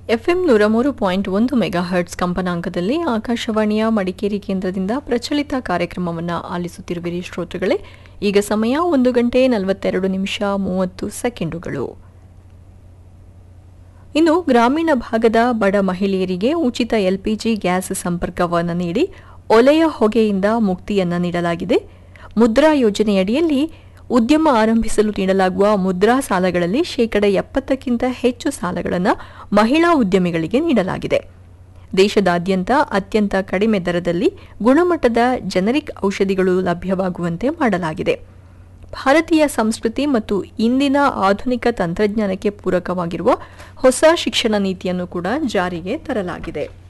FM ನೂರ ಮೂರು point ಒಂದು ಮೆಗಾ ಹರ್ಟ್ಸ್ ಕಂಪನಾಂಕದಲ್ಲಿ ಆಕಾಶವಾಣಿಯ ಮಡಿಕೇರಿ ಕೇಂದ್ರದಿಂದ ಪ್ರಚಲಿತ ಕಾರ್ಯಕ್ರಮವನ್ನು ಆಲಿಸುತ್ತಿರುವಿರಿ ಶ್ರೋತೃಗಳೇ ಈಗ ಸಮಯ ಒಂದು ಗಂಟೆ ನಲವತ್ತೆರಡು ನಿಮಿಷ ಮೂವತ್ತು ಸೆಕೆಂಡುಗಳು ಇನ್ನು ಗ್ರಾಮೀಣ ಭಾಗದ ಬಡ ಮಹಿಳೆಯರಿಗೆ ಉಚಿತ ಎಲ್ಪಿಜಿ ಗ್ಯಾಸ್ ಸಂಪರ್ಕವನ್ನು ನೀಡಿ ಒಲೆಯ ಹೊಗೆಯಿಂದ ಮುಕ್ತಿಯನ್ನ ನೀಡಲಾಗಿದೆ ಮುದ್ರಾ ಯೋಜನೆಯಡಿಯಲ್ಲಿ ಉದ್ಯಮ ಆರಂಭಿಸಲು ನೀಡಲಾಗುವ ಮುದ್ರಾ ಸಾಲಗಳಲ್ಲಿ ಶೇಕಡ ಎಪ್ಪತ್ತಕ್ಕಿಂತ ಹೆಚ್ಚು ಸಾಲಗಳನ್ನು ಮಹಿಳಾ ಉದ್ಯಮಿಗಳಿಗೆ ನೀಡಲಾಗಿದೆ ದೇಶದಾದ್ಯಂತ ಅತ್ಯಂತ ಕಡಿಮೆ ದರದಲ್ಲಿ ಗುಣಮಟ್ಟದ ಜನರಿಕ್ ಔಷಧಿಗಳು ಲಭ್ಯವಾಗುವಂತೆ ಮಾಡಲಾಗಿದೆ ಭಾರತೀಯ ಸಂಸ್ಕೃತಿ ಮತ್ತು ಇಂದಿನ ಆಧುನಿಕ ತಂತ್ರಜ್ಞಾನಕ್ಕೆ ಪೂರಕವಾಗಿರುವ ಹೊಸ ಶಿಕ್ಷಣ ನೀತಿಯನ್ನು ಕೂಡ ಜಾರಿಗೆ ತರಲಾಗಿದೆ